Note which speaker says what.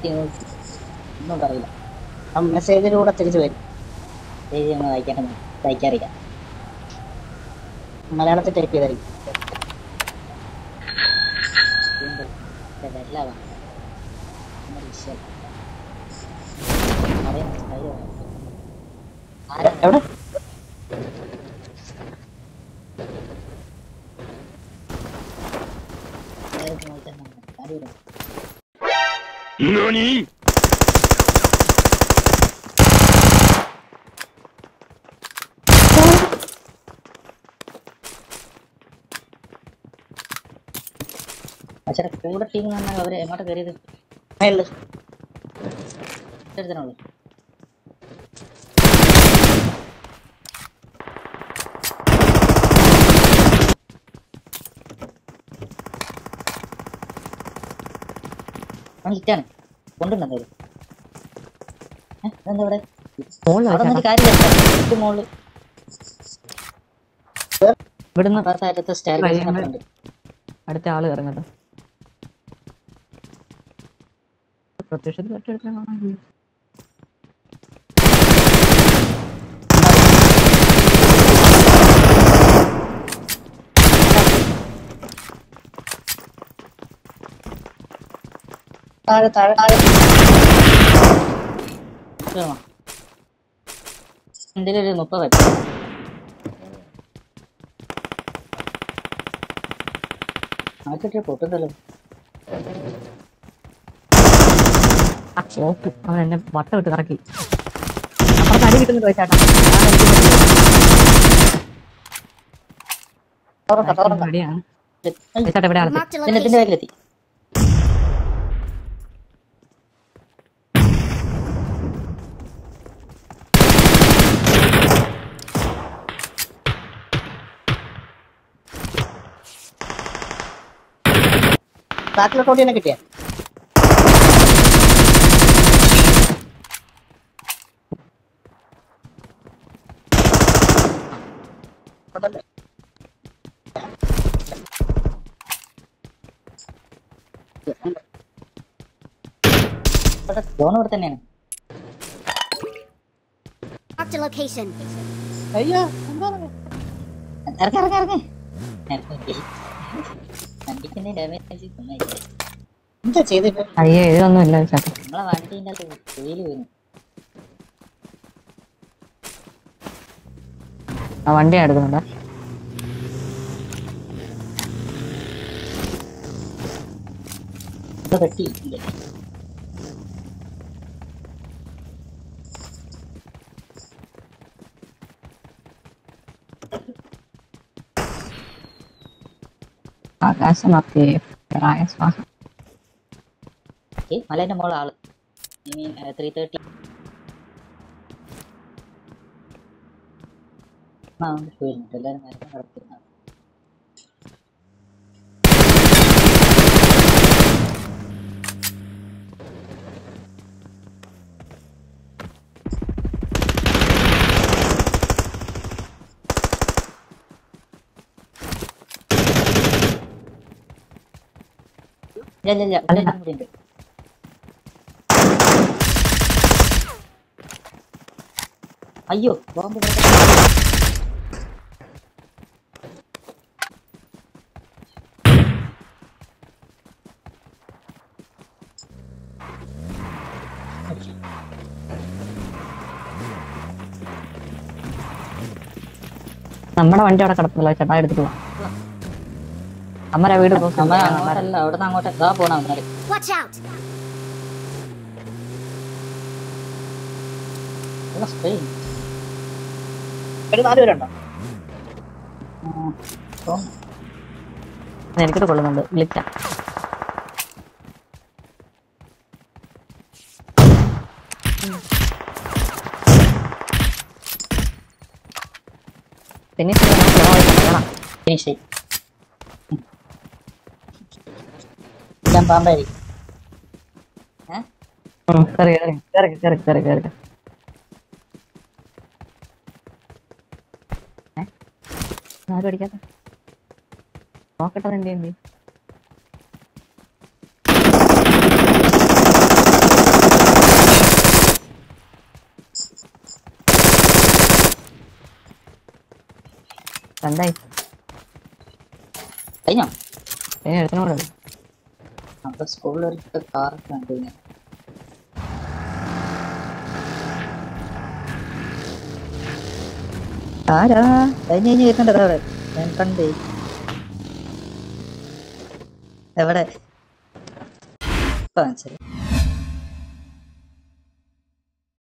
Speaker 1: News ഒന്നും പറയില്ല
Speaker 2: ആ മെസ്സേജിലൂടെ തിരിച്ചു വരും
Speaker 1: പേജ് ഒന്ന് വായിക്കാൻ വായിക്കാറില്ല
Speaker 2: മലയാളത്തിൽ ടൈപ്പ് ചെയ്തായിരിക്കും
Speaker 1: വീണ്ടും ഇത് വെള്ളമാണ് നമ്മുടെ വിഷയം അറിയാം ധൈര്യമാണ്. ആരാ
Speaker 2: എവിടെ
Speaker 1: ഏത് നോക്കുന്നതാണ്? അറിയില്ല.
Speaker 3: 何
Speaker 1: പക്ഷേ കൂടെ ടീം വന്നാൽ അവര് എങ്ങോട്ട് കയറിയത്
Speaker 2: മേളില്
Speaker 1: എടുത്തനുള്ളൂ ഹിറ്റാണ് കൊണ്ടുണ്ടെന്തോ എന്താ ഇവിടെ
Speaker 4: മോളിൽ
Speaker 1: അവിടെ
Speaker 4: വെച്ചാ
Speaker 1: ഒരു കാര്യം ഇത് മോള്
Speaker 4: ഇവിടുന്ന്
Speaker 1: അപ്പുറത്തായിട്ട് സ്റ്റൈൽ
Speaker 4: കഴിയുമ്പോ-
Speaker 1: ഉണ്ട്
Speaker 4: അടുത്ത ആള് ഇറങ്ങട്ടെ പ്രത്യക്ഷത്തിൽ ഒറ്റയെടുക്കാൻ കാണാൻ
Speaker 2: താഴെ താഴെ താഴെ
Speaker 1: കേറണം എന്തെങ്കിലും ഒരു മുപ്പത് പറ്റും ആക്കിട്ട് പൊട്ടുന്നല്ലോ
Speaker 4: ആ ഓപ്പ് അവൻ എന്നെ വട്ടം ഇട്ട് കറക്കി അപ്പുറത്ത് അടി കിട്ടുന്നുണ്ട് ചേട്ടാ
Speaker 2: തുറക്ക തുറക്ക
Speaker 4: അടിയാണ് ചേട്ടാ ഇവിടെ ആളെ
Speaker 5: Marked a
Speaker 1: ഇതിന്റെ ഇതിന്റെ
Speaker 5: location.
Speaker 1: പേരിലെത്തി
Speaker 2: ബാക്കിലോട്ട് ഓടി തന്നെ കിട്ടിയ
Speaker 1: ജോൺ ഇവിടെ തന്നെയാണ്
Speaker 5: Marked a location.
Speaker 2: അയ്യോ എന്താണ്
Speaker 1: ഇറങ്ങി ഇറങ്ങി ഇറങ്ങി വണ്ടിക്കുന്ന ഡാമേജ്
Speaker 2: എന്താ ചെയ്തിട്ട്
Speaker 4: അയ്യോ ഇതൊന്നും ഇല്ല ചേട്ടാ
Speaker 1: നമ്മളെ വണ്ടീൻ്റെ അകത്ത് വെയിൽ വീണു
Speaker 4: ആ വണ്ടി എടുക്കുന്നുണ്ടോ
Speaker 1: ഇത് പെട്ടി ഇല്ല
Speaker 4: ആകാശമൊക്കെ പ്രായ സ്വാഹ
Speaker 1: ഏ മലേന്റെ മോളെ ആള് ഐ മീൻ ത്രീ തേർട്ടി ആ പോയിരുന്നു എല്ലാവരും മരുന്ന് കിടക്കുന്ന ഇല്ല ഇല്ല ഇല്ല ഇവിടെ ഒന്നും കൂടി ഉണ്ട് അയ്യോ ബോംബ്
Speaker 4: നമ്മുടെ വണ്ടി അവിടെ കിടപ്പല്ലോ ചേട്ടാ എടുത്തിട്ട് പോവാം അമ്മര വീട് close
Speaker 1: നമ്മ
Speaker 4: ചെയ്തു.
Speaker 1: അങ്ങോട്ടല്ല അവിടെ നിന്ന് അങ്ങോട്ട് ഇതാ പോണ വന്നാല്
Speaker 5: Watch out!
Speaker 1: സ്ട്രെയിൻ
Speaker 2: ഒരു നാല് പേരുണ്ടോ
Speaker 4: എനിക്കിട്ട് കൊള്ളുന്നുണ്ട് വിളിക്കാം പിന്നെ വേണം
Speaker 1: ഫിനിഷ് ഞാൻ പാമ്പായിരിക്കും ഏ
Speaker 4: കയറി കയറി കയറി കയറി കയറി കയറി ആരും അടിക്കാത്ത നോക്കട്ടെ എന്ത് ചെയ്യുന്നത് രണ്ടായി
Speaker 1: കഴിഞ്ഞോ
Speaker 4: ഇനി എടുത്തോണ്ട്
Speaker 1: അപ്പൊ സ്കൂളിൽ ഒരു കാറൊക്കെ ഉണ്ട് ഇനി. ആരാ കഴിഞ്ഞ് കഴിഞ്ഞ് വരുന്നുണ്ട് അവിടെ ഞാൻ കണ്ടേ എവിടെ ഇപ്പൊ മനസ്സിലായി